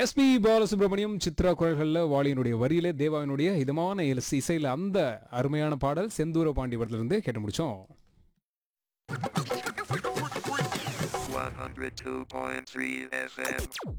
SP Balasubramaniam Chitra குரல்களில் வாலியினுடைய வரியில தேவாவினுடைய இதமான இசை- இசையில அந்த அருமையான பாடல் செந்தூர பாண்டி படத்திலிருந்து கேட்டு முடிச்சோம் 102.3 FM.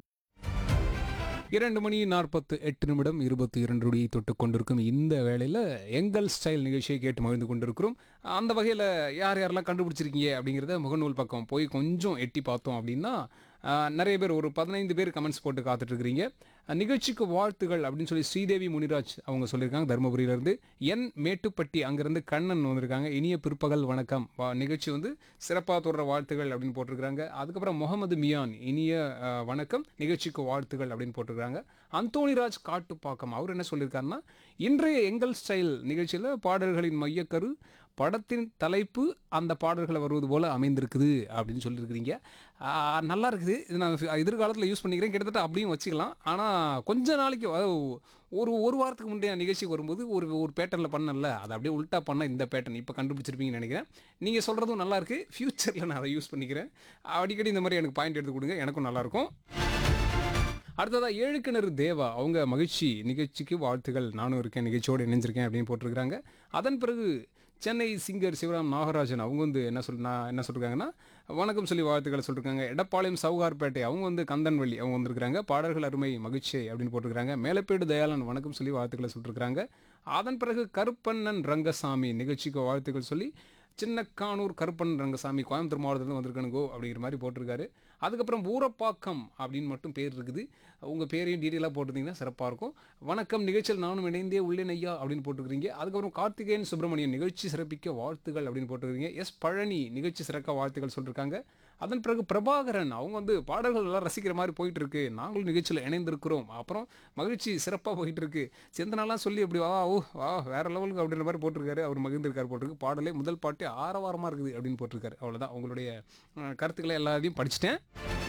இரண்டு மணி நாற்பத்து எட்டு நிமிடம் இருபத்தி இரண்டு நொடியை தொட்டு கொண்டிருக்கும் இந்த வேளையில் எங்கள் ஸ்டைல் நிகழ்ச்சியை கேட்டு மகிழ்ந்து கொண்டிருக்கிறோம் அந்த வகையில் யார் யாரெல்லாம் கண்டுபிடிச்சிருக்கீங்க அப்படிங்கிறத முகநூல் பக்கம் போய் கொஞ்சம் எட்டி பார்த்தோம் அப்படின்னா ஆஹ், நிறைய பேர் ஒரு பதினைந்து பேர் கமெண்ட்ஸ் போட்டு காத்துட்டு இருக்கிறீங்க அஹ், நிகழ்ச்சிக்கு வாழ்த்துகள் அப்படின்னு சொல்லி ஸ்ரீதேவி முனிராஜ் அவங்க சொல்லியிருக்காங்க தருமபுரியிலேருந்து என் மேட்டுப்பட்டி அங்கேருந்து கண்ணன் வந்திருக்காங்க இனிய பிற்பகல் வணக்கம் வா- நிகழ்ச்சி வந்து சிறப்பாக தொடர வாழ்த்துகள் அப்படின்னு போட்டிருக்காங்க அதுக்கப்புறம் முகமது மியான் இனிய அஹ், வணக்கம் நிகழ்ச்சிக்கு வாழ்த்துகள் அப்படின்னு போட்டிருக்காங்க அந்தோணிராஜ் காட்டுப்பாக்கம் அவர் என்ன சொல்லியிருக்காருன்னா இன்றைய எங்கள் ஸ்டைல் நிகழ்ச்சியில் பாடல்களின் மையக்கரு படத்தின் தலைப்பு அந்த பாடல்களை வருவது போல அமைந்திருக்குது அப்படின்னு சொல்லியிருக்கிறீங்க ஆஹ், நல்லா இருக்குது இது நான் எதிர்காலத்தில் யூஸ் பண்ணிக்கிறேன் கிட்டத்தட்ட அப்படியும் வச்சுக்கலாம் ஆனால் கொஞ்ச நாளைக்கு அதாவது ஒரு ஒரு வாரத்துக்கு முந்தைய நிகழ்ச்சி வரும்போது ஒரு ஒரு பேட்டர்னில் பண்ணல அதை அப்படியே உல்ட்டா பண்ண இந்த பேட்டர்ன் இப்போ கண்டுபிடிச்சிருப்பீங்கன்னு நினைக்கிறேன் நீங்கள் சொல்கிறதும் நல்லா இருக்கு ஃப்யூச்சரில் நான் அதை யூஸ் பண்ணிக்கிறேன் அடிக்கடி இந்த மாதிரி எனக்கு பாயிண்ட் எடுத்து கொடுங்க எனக்கும் நல்லாயிருக்கும் அடுத்ததா ஏழு கிணறு தேவா அவங்க மகிழ்ச்சி நிகழ்ச்சிக்கு வாழ்த்துகள் நானும் இருக்கேன் நிகழ்ச்சியோடு இணைஞ்சிருக்கேன் அப்படின்னு போட்டிருக்கிறாங்க அதன் பிறகு சென்னை சிங்கர் சிவராம் நாகராஜன் அவங்க வந்து என்ன சொல் நான் என்ன சொல்லிருக்காங்கன்னா வணக்கம் சொல்லி வாழ்த்துக்களை சொல்லிருக்காங்க எடப்பாளையம் சவுகார்பேட்டை அவங்க வந்து கந்தன்வள்ளி அவங்க வந்திருக்காங்க பாடல்கள் அருமை மகிழ்ச்சி அப்படின்னு போட்டிருக்காங்க மேலப்பேடு தயாளன் வணக்கம் சொல்லி வாழ்த்துக்களை சொல்லிருக்காங்க அதன் பிறகு கருப்பண்ணன் ரங்கசாமி நிகழ்ச்சிக்கு வாழ்த்துக்கள் சொல்லி சின்னக்கானூர் கருப்பன் ரங்கசாமி கோயம்புத்தூர் மாவட்டத்துலேருந்து வந்திருக்கணுங்கோ அப்படிங்கிற மாதிரி போட்டிருக்காரு அதுக்கப்புறம் ஊரப்பாக்கம் அப்படின்னு மட்டும் பேர் இருக்குது உங்கள் பேரையும் டீட்டெயிலாக போட்டிருந்தீங்கன்னா சிறப்பாக இருக்கும் வணக்கம் நிகழ்ச்சியில் நானும் இணைந்தே உள்ளேன் ஐயா அப்படின்னு போட்டுருக்கீங்க அதுக்கப்புறம் கார்த்திகேயன் சுப்பிரமணியன் நிகழ்ச்சி சிறப்பிக்க வாழ்த்துகள் அப்படின்னு போட்டிருக்கீங்க எஸ் பழனி நிகழ்ச்சி சிறக்க வாழ்த்துக்கள் சொல்லியிருக்காங்க அதன் பிறகு பிரபாகரன் அவங்க வந்து பாடல்கள் எல்லாம் ரசிக்கிற மாதிரி போயிட்டு இருக்கு நாங்களும் நிகழ்ச்சியில் இணைந்திருக்கிறோம் அப்புறம் மகிழ்ச்சி சிறப்பாக போயிட்டு இருக்கு சிந்தனெல்லாம் சொல்லி அப்படி வா ஓ வா வேற லெவலுக்கு அப்படின்ற மாதிரி போட்டிருக்காரு அவர் மகிழ்ந்திருக்காரு போட்டிருக்கு பாடலே முதல் பாட்டு ஆரவாரமாக இருக்குது அப்படின்னு போட்டிருக்காரு அவ்வளோதான் உங்களுடைய அஹ், கருத்துக்களை எல்லாத்தையும் படிச்சிட்டேன்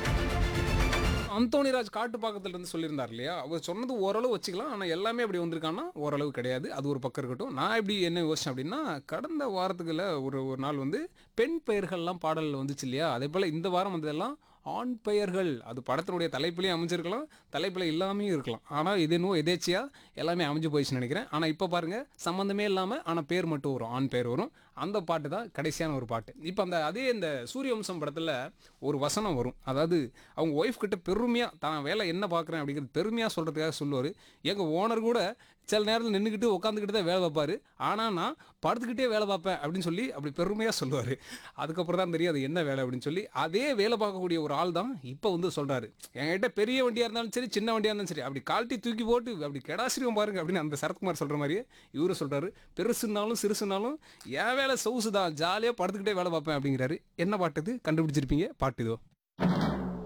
அந்தோணிராஜ் காட்டுப்பாக்கத்துல இருந்து சொல்லியிருந்தார் இல்லையா அவர் சொன்னது ஓரளவு வச்சுக்கலாம் ஆனால் எல்லாமே அப்படி வந்திருக்கான்னா ஓரளவு கிடையாது அது ஒரு பக்கம் இருக்கட்டும் நான் எப்படி என்ன யோசிச்சேன் அப்படின்னா கடந்த வாரத்துக்குள்ள ஒரு ஒரு நாள் வந்து பெண் பெயர்கள்லாம் பாடலில் வந்துச்சு இல்லையா அதே போல் இந்த வாரம் வந்ததெல்லாம் ஆண் பெயர்கள் அது படத்தினுடைய தலைப்பிலையும் அமைஞ்சிருக்கலாம் தலைப்பில் இல்லாமையும் இருக்கலாம் ஆனால் இது இன்னும் எதேச்சியாக எல்லாமே அமைஞ்சு போயிடுச்சுன்னு நினைக்கிறேன் ஆனால் இப்போ பாருங்கள் சம்மந்தமே இல்லாமல் ஆனால் பேர் மட்டும் வரும் ஆண் பேர் வரும் அந்த பாட்டு தான் கடைசியான ஒரு பாட்டு இப்போ அந்த அதே இந்த சூரியவம்சம் படத்தில் ஒரு வசனம் வரும் அதாவது அவங்க ஒய்ஃப் கிட்ட பெருமையாக தான் வேலை என்ன பார்க்குறேன் அப்படிங்கிறது பெருமையாக சொல்கிறதுக்காக சொல்லுவார் எங்கள் ஓனர் கூட சில நேரத்தில் நின்றுக்கிட்டு உட்காந்துக்கிட்டு தான் வேலை பார்ப்பாரு ஆனால் நான் படுத்துக்கிட்டே வேலை பார்ப்பேன் அப்படின்னு சொல்லி அப்படி பெருமையாக சொல்லுவார் அதுக்கப்புறம் தான் தெரியும் அது என்ன வேலை அப்படின்னு சொல்லி அதே வேலை பார்க்கக்கூடிய ஒரு ஆள் தான் இப்போ வந்து சொல்கிறாரு என்கிட்ட பெரிய வண்டியாக இருந்தாலும் சரி சின்ன வண்டியாக இருந்தாலும் சரி அப்படி கால்ட்டி தூக்கி போட்டு அப்படி கெடாசிரியம் பாருங்க அப்படின்னு அந்த சரத்குமார் சொல்கிற மாதிரியே இவரு சொல்கிறாரு பெருசுனாலும் சிறுசுனாலும் என் வேலை சொகுசு தான் ஜாலியாக படுத்துக்கிட்டே வேலை பார்ப்பேன் அப்படிங்கிறாரு என்ன பாட்டு இது கண்டுபிடிச்சிருப்பீங்க பாட்டு இதோ